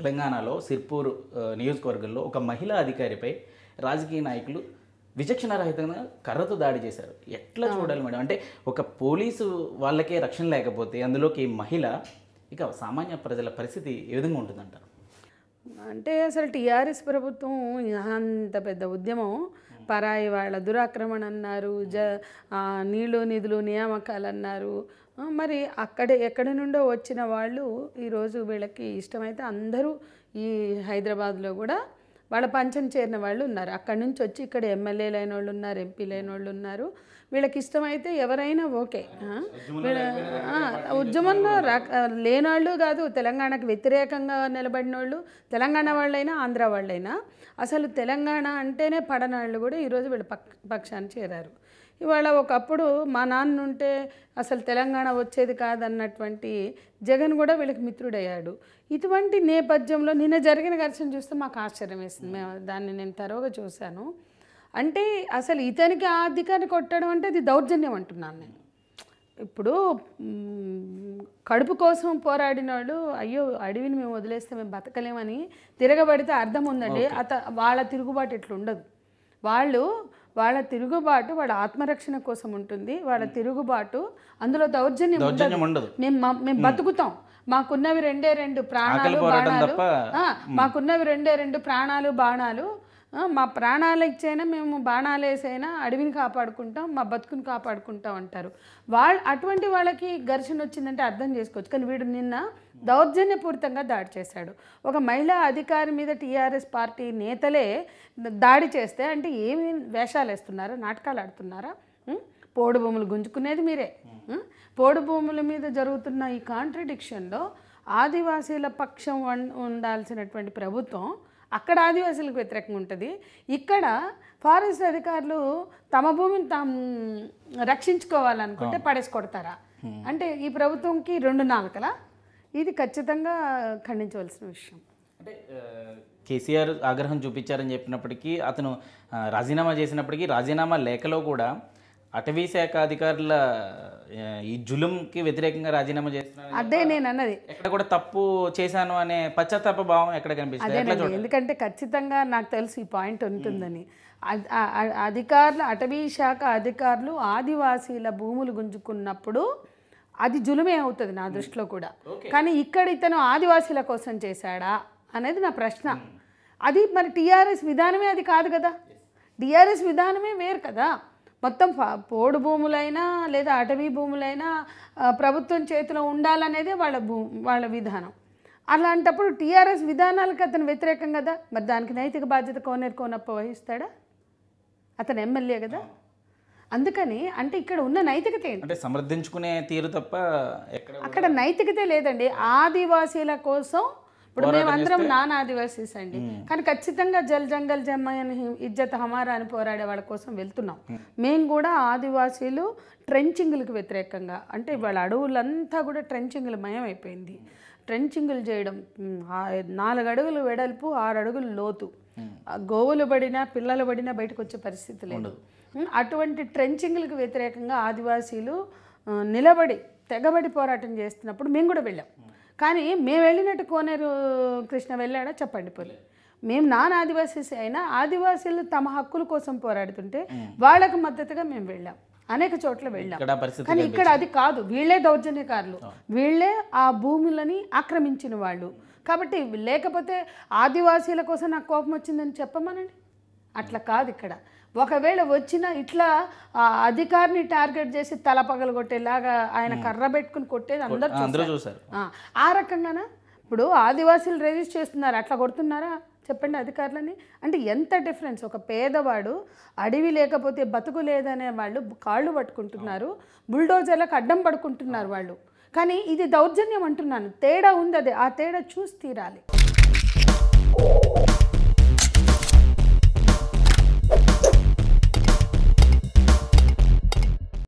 తెలంగాణలో సిర్పూర్ ఆ, నియోజకవర్గంలో ఒక మహిళా అధికారిపై రాజకీయ నాయకులు విచక్షణ రహితంగా కర్రతో దాడి చేశారు ఎట్లా చూడాలి మేడం అంటే ఒక పోలీసు వాళ్ళకే రక్షణ లేకపోతే అందులోకి ఈ మహిళ ఇక సామాన్య ప్రజల పరిస్థితి ఏ విధంగా ఉంటుందంటారు అంటే అసలు టీఆర్ఎస్ ప్రభుత్వం అంత పెద్ద ఉద్యమం పరాయి వాళ్ళ దురాక్రమణ అన్నారు జ ఆ, నీళ్ళు నిధులు నియామకాలు అన్నారు ఆ, మరి అక్కడ ఎక్కడి నుండో వచ్చిన వాళ్ళు ఈరోజు వీళ్ళకి ఇష్టమైతే అందరూ ఈ హైదరాబాద్లో కూడా వాళ్ళ పంచం చేరిన వాళ్ళు ఉన్నారు అక్కడి నుంచి వచ్చి ఇక్కడ ఎమ్మెల్యేలు అయిన వాళ్ళు ఉన్నారు ఎంపీలు అయిన వాళ్ళు ఉన్నారు వీళ్ళకి ఇష్టమైతే ఎవరైనా ఓకే ఆ? వీళ్ళ ఆ, ఉద్యమంలో రక లేనాళ్ళు కాదు తెలంగాణకు వ్యతిరేకంగా నిలబడిన వాళ్ళు తెలంగాణ వాళ్ళైనా ఆంధ్ర వాళ్ళైనా అసలు తెలంగాణ అంటేనే పడనాళ్ళు కూడా ఈరోజు వీళ్ళ పక్ పక్షాన్ని చేరారు ఇవాళ ఒకప్పుడు మా నాన్న ఉంటే అసలు తెలంగాణ వచ్చేది కాదన్నటువంటి జగన్ కూడా వీళ్ళకి మిత్రుడయ్యాడు ఇటువంటి నేపథ్యంలో నిన్న జరిగిన ఘర్షణ చూస్తే మాకు ఆశ్చర్యం వేసింది మేము దాన్ని నేను తరోగా చూశాను అంటే అసలు ఇతనికి ఆ అధికారిని కొట్టడం అంటే అది దౌర్జన్యం అంటున్నాను నేను ఇప్పుడు మ్, కడుపు కోసం పోరాడిన వాళ్ళు అయ్యో అడవిని మేము వదిలేస్తే మేము బతకలేమని తిరగబడితే అర్థం ఉందండి అత వాళ్ళ తిరుగుబాటు ఇట్లా ఉండదు వాళ్ళు వాళ్ళ తిరుగుబాటు వాళ్ళ ఆత్మరక్షణ కోసం ఉంటుంది వాళ్ళ తిరుగుబాటు అందులో దౌర్జన్యం ఉండదు దౌర్జన్యం ఉండదు మేము మ- మేము బతుకుతాం మాకున్నవి రెండే రెండు ప్రాణాలు ఆకలి పోరాటం బాణాలు తప్ప ఆ, మాకున్నవి రెండే రెండు ప్రాణాలు బాణాలు ఆ, మా ప్రాణాలు ఇచ్చైనా మేము బాణాలు వేసైనా అడవిని కాపాడుకుంటాం మా బతుకుని కాపాడుకుంటాం అంటారు వాళ్ళ అటువంటి వాళ్ళకి ఘర్షణ వచ్చిందంటే అర్థం చేసుకోవచ్చు కానీ వీడు నిన్న దౌర్జన్యపూరితంగా దాడి చేశాడు ఒక మహిళా అధికారి మీద టీఆర్ఎస్ పార్టీ నేతలే దాడి చేస్తే అంటే ఏమి వేషాలు వేస్తున్నారా నాటకాలు ఆడుతున్నారా ఉం? పోడు భూములు గుంజుకునేది మీరే ఉం? పోడు భూముల మీద జరుగుతున్న ఈ కాంట్రడిక్షన్లో ఆదివాసీల పక్షం ఉం- ఉండాల్సినటువంటి ప్రభుత్వం అక్కడ ఆదివాసీలకు వ్యతిరేకంగా ఉంటుంది ఇక్కడ ఫారెస్ట్ అధికారులు తమ భూమిని తాము రక్షించుకోవాలనుకుంటే పడేసి కొడతారా అంటే ఈ ప్రభుత్వంకి రెండు నాలుకలా ఇది ఖచ్చితంగా ఖండించవలసిన విషయం అంటే ఆ, కేసీఆర్ ఆగ్రహం చూపించారని చెప్పినప్పటికీ అతను ఆ, రాజీనామా చేసినప్పటికీ రాజీనామా లేఖలో కూడా అటవీ శాఖ అధికారుల ఆ, ఈ జులుంకి వ్యతిరేకంగా రాజీనామా చేస్తున్నారు అదే నేను అన్నది ఎక్కడ కూడా తప్పు చేశాను అనే పశ్చాత్తాప భావం ఎక్కడ కనిపిస్తుంది ఎట్లా అదేనండి ఎందుకంటే ఖచ్చితంగా నాకు తెలుసు ఈ పాయింట్ ఉంటుందని అద్- ఆ- ఆ- అధికారులు అటవీ శాఖ అధికారులు ఆదివాసీల భూములు గుంజుకున్నప్పుడు అది జులుమే అవుతుంది నా దృష్టిలో కూడా కానీ ఇక్కడ ఇతను ఆదివాసీల కోసం చేశాడా అనేది నా ప్రశ్న అది మరి టీఆర్ఎస్ విధానమే అది కాదు కదా టీఆర్ఎస్ విధానమే వేరు కదా మొత్తం ఫ- పోడు భూములైనా లేదా అటవీ భూములైనా ఆ, ప్రభుత్వం చేతిలో ఉండాలనేదే వాళ్ళ భూ వాళ్ళ విధానం అలాంటప్పుడు టీఆర్ఎస్ విధానాలకు అతను వ్యతిరేకం కదా మరి దానికి నైతిక బాధ్యత కోనేరు కోనప్ప వహిస్తాడా అతను ఎమ్మెల్యే కదా అందుకని అంటే ఇక్కడ ఉన్న నైతికత ఏంటి అంటే సమర్థించుకునే తీరు తప్ప ఎక్కడ అక్కడ నైతికతే లేదండి ఆదివాసీల కోసం ఇప్పుడు మేమందరం నాన్ ఆదివాసీస్ అండి కానీ ఖచ్చితంగా జల్ జంగల్ జమ్మని ఇజ్జత్ హమారా అని పోరాడే వాళ్ళ కోసం వెళ్తున్నాం మేము కూడా ఆదివాసీలు ట్రెంచింగ్లకు వ్యతిరేకంగా అంటే వాళ్ళ అడవులంతా కూడా ట్రెంచింగ్లు మయం అయిపోయింది ట్రెంచింగ్లు చేయడం ఉమ్, ఆ నాలుగు అడుగులు వెడల్పు ఆరు అడుగులు లోతు ఆ గోవులు పడినా పిల్లలు పడినా బయటకు వచ్చే పరిస్థితి లేదు ఉమ్, అటువంటి ట్రెంచింగ్లకు వ్యతిరేకంగా ఆదివాసీలు ఆ, నిలబడి తెగబడి పోరాటం చేస్తున్నప్పుడు మేము కూడా వెళ్ళాం కానీ మేము వెళ్ళినట్టు కోనేరు కృష్ణ వెళ్ళాడా చెప్పండి పోలే మేము నాన్ ఆదివాసీస్ అయినా ఆదివాసీలు తమ హక్కుల కోసం పోరాడుతుంటే వాళ్ళకు మద్దతుగా మేము వెళ్ళాం అనేక చోట్ల వెళ్ళాం ఇక్కడ పరిస్థితి కానీ ఇక్కడ అది కాదు వీళ్ళే దౌర్జన్యకారులు వీళ్ళే ఆ భూములని ఆక్రమించిన వాళ్ళు కాబట్టి లేకపోతే ఆదివాసీల కోసం నాకు కోపం వచ్చిందని చెప్పమనండి అట్లా కాదు ఇక్కడ ఒకవేళ వచ్చిన ఇట్లా ఆ అధికారిని టార్గెట్ చేసి తల పగలు కొట్టేలాగా ఆయన కర్ర పెట్టుకుని కొట్టేది అందరూ అందరూ చూస్తారు. చూసారు ఆ, ఆ రకంగానా ఇప్పుడు ఆదివాసీలు రిజిస్టర్ చేస్తున్నారు అట్లా కొడుతున్నారా చెప్పండి అధికారులని అంటే ఎంత డిఫరెన్స్ ఒక పేదవాడు అడవి లేకపోతే బతుకు లేదనే వాళ్ళు కాళ్ళు పట్టుకుంటున్నారు బుల్డోజర్లకు అడ్డం పడుకుంటున్నారు వాళ్ళు కానీ ఇది దౌర్జన్యం అంటున్నాను తేడా ఉంది అది ఆ తేడా చూసి తీరాలి